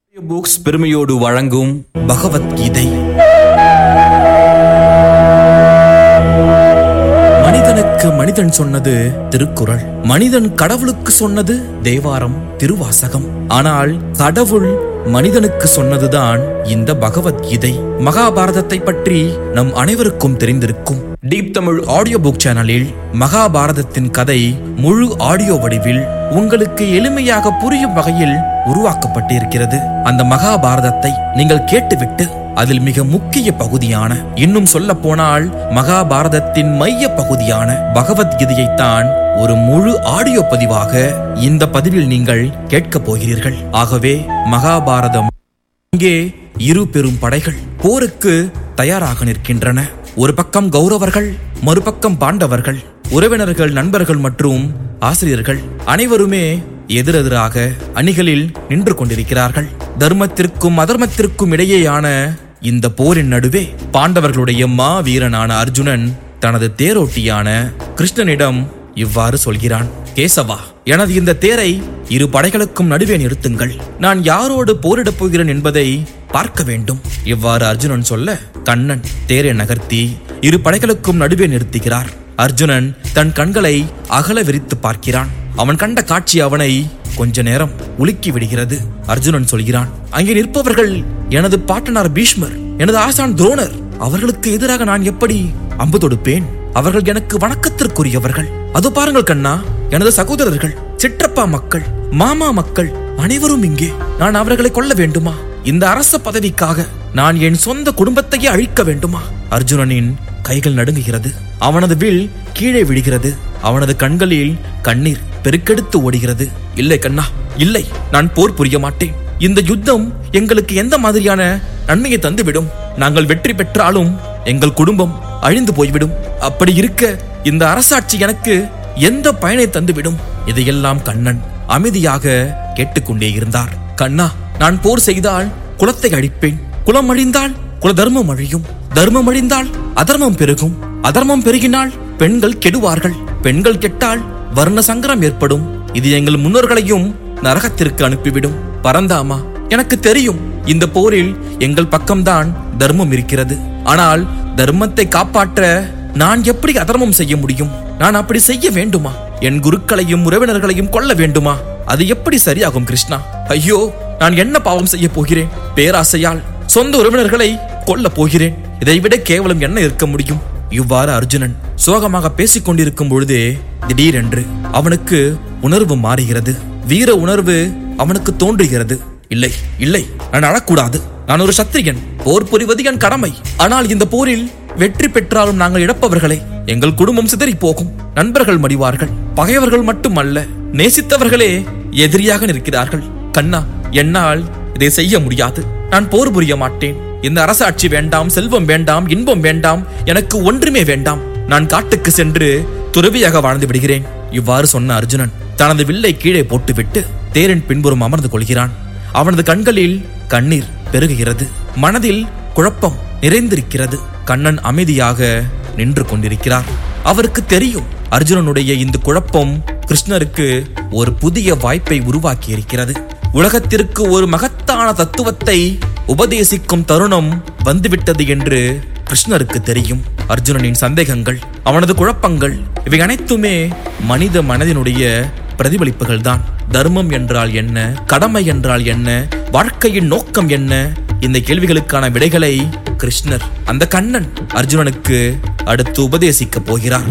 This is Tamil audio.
புக்ஸ் பெருமையோடு வழங்கும் பகவத்கீதை மனிதனுக்கு மனிதன் சொன்னது திருக்குறள் மனிதன் கடவுளுக்கு சொன்னது தேவாரம் திருவாசகம் ஆனால் கடவுள் மனிதனுக்கு சொன்னதுதான் இந்த பகவத்கீதை மகாபாரதத்தை பற்றி நம் அனைவருக்கும் தெரிந்திருக்கும் டீப் தமிழ் ஆடியோ புக் சேனலில் மகாபாரதத்தின் கதை முழு ஆடியோ வடிவில் உங்களுக்கு எளிமையாக புரியும் வகையில் உருவாக்கப்பட்டிருக்கிறது அந்த மகாபாரதத்தை நீங்கள் கேட்டுவிட்டு அதில் மிக முக்கிய பகுதியான இன்னும் சொல்ல போனால் மகாபாரதத்தின் மைய பகுதியான பகவத்கீதையைத்தான் ஒரு முழு ஆடியோ பதிவாக இந்த பதிவில் நீங்கள் கேட்கப் போகிறீர்கள் ஆகவே மகாபாரதம் இங்கே இரு பெரும் படைகள் போருக்கு தயாராக நிற்கின்றன ஒரு பக்கம் கௌரவர்கள் மறுபக்கம் பாண்டவர்கள் உறவினர்கள் நண்பர்கள் மற்றும் ஆசிரியர்கள் அனைவருமே எதிரெதிராக அணிகளில் நின்று கொண்டிருக்கிறார்கள் தர்மத்திற்கும் அதர்மத்திற்கும் இடையேயான இந்த போரின் நடுவே பாண்டவர்களுடைய மா வீரனான அர்ஜுனன் தனது தேரோட்டியான கிருஷ்ணனிடம் இவ்வாறு சொல்கிறான் கேசவா எனது இந்த தேரை இரு படைகளுக்கும் நடுவே நிறுத்துங்கள் நான் யாரோடு போரிடப் போகிறேன் என்பதை பார்க்க வேண்டும் இவ்வாறு அர்ஜுனன் சொல்ல கண்ணன் தேரை நகர்த்தி இரு படைகளுக்கும் நடுவே நிறுத்துகிறார் அர்ஜுனன் தன் கண்களை அகல விரித்து பார்க்கிறான் அவன் கண்ட காட்சி அவனை கொஞ்ச நேரம் உலுக்கி விடுகிறது அர்ஜுனன் சொல்கிறான் அங்கே நிற்பவர்கள் எனது பாட்டனார் பீஷ்மர் எனது ஆசான் துரோணர் அவர்களுக்கு எதிராக நான் எப்படி அம்பு தொடுப்பேன் அவர்கள் எனக்கு வணக்கத்திற்குரியவர்கள் அது பாருங்கள் கண்ணா எனது சகோதரர்கள் சிற்றப்பா மக்கள் மாமா மக்கள் அனைவரும் இங்கே நான் அவர்களை கொல்ல வேண்டுமா இந்த அரச பதவிக்காக நான் என் சொந்த குடும்பத்தையே அழிக்க வேண்டுமா அர்ஜுனனின் கைகள் நடுங்குகிறது அவனது வில் கீழே விழுகிறது அவனது கண்களில் கண்ணீர் பெருக்கெடுத்து ஓடுகிறது இல்லை கண்ணா இல்லை நான் போர் புரிய மாட்டேன் இந்த யுத்தம் எங்களுக்கு எந்த மாதிரியான நன்மையை தந்துவிடும் நாங்கள் வெற்றி பெற்றாலும் எங்கள் குடும்பம் அழிந்து போய்விடும் அப்படி இருக்க இந்த அரசாட்சி எனக்கு எந்த பயனை தந்துவிடும் இதையெல்லாம் கண்ணன் அமைதியாக கேட்டுக்கொண்டே இருந்தார் கண்ணா நான் போர் செய்தால் குலத்தை அழிப்பேன் குலம் அழிந்தால் குல தர்மம் அழியும் தர்மம் அழிந்தால் அதர்மம் பெருகும் அதர்மம் பெருகினால் பெண்கள் கெடுவார்கள் பெண்கள் கெட்டால் வர்ண சங்கரம் ஏற்படும் இது எங்கள் முன்னோர்களையும் நரகத்திற்கு அனுப்பிவிடும் பரந்தாமா எனக்கு தெரியும் இந்த போரில் எங்கள் பக்கம்தான் தர்மம் இருக்கிறது ஆனால் தர்மத்தை காப்பாற்ற நான் எப்படி அதர்மம் செய்ய முடியும் நான் அப்படி செய்ய வேண்டுமா என் குருக்களையும் உறவினர்களையும் கொல்ல வேண்டுமா அது எப்படி சரியாகும் கிருஷ்ணா ஐயோ நான் என்ன பாவம் செய்ய போகிறேன் பேராசையால் சொந்த உறவினர்களை கொல்ல போகிறேன் இதைவிட கேவலம் என்ன இருக்க முடியும் இவ்வாறு அர்ஜுனன் சோகமாக பேசிக் கொண்டிருக்கும் பொழுதே திடீரென்று அவனுக்கு உணர்வு மாறுகிறது வீர உணர்வு அவனுக்கு தோன்றுகிறது இல்லை இல்லை நான் அழக்கூடாது நான் ஒரு சத்திரியன் போர் புரிவது என் கடமை ஆனால் இந்த போரில் வெற்றி பெற்றாலும் நாங்கள் இழப்பவர்களே எங்கள் குடும்பம் சிதறி போகும் நண்பர்கள் மடிவார்கள் பகைவர்கள் மட்டுமல்ல நேசித்தவர்களே எதிரியாக நிற்கிறார்கள் கண்ணா என்னால் இதை செய்ய முடியாது நான் போர் புரிய மாட்டேன் இந்த அரசாட்சி வேண்டாம் செல்வம் வேண்டாம் இன்பம் வேண்டாம் எனக்கு ஒன்றுமே வேண்டாம் நான் காட்டுக்கு சென்று துறவியாக வாழ்ந்து விடுகிறேன் இவ்வாறு சொன்ன அர்ஜுனன் தனது வில்லை கீழே போட்டுவிட்டு தேரின் பின்புறம் அமர்ந்து கொள்கிறான் அவனது கண்களில் கண்ணீர் பெருகுகிறது மனதில் குழப்பம் நிறைந்திருக்கிறது கண்ணன் அமைதியாக நின்று கொண்டிருக்கிறார் அவருக்கு தெரியும் அர்ஜுனனுடைய இந்த குழப்பம் கிருஷ்ணருக்கு ஒரு புதிய வாய்ப்பை உருவாக்கி இருக்கிறது உலகத்திற்கு ஒரு மகத்தான தத்துவத்தை உபதேசிக்கும் தருணம் வந்துவிட்டது என்று கிருஷ்ணருக்கு தெரியும் அர்ஜுனனின் சந்தேகங்கள் அவனது குழப்பங்கள் இவை அனைத்துமே மனித மனதினுடைய பிரதிபலிப்புகள் தான் தர்மம் என்றால் என்ன கடமை என்றால் என்ன வாழ்க்கையின் நோக்கம் என்ன இந்த கேள்விகளுக்கான விடைகளை கிருஷ்ணர் அந்த கண்ணன் அர்ஜுனனுக்கு அடுத்து உபதேசிக்க போகிறார்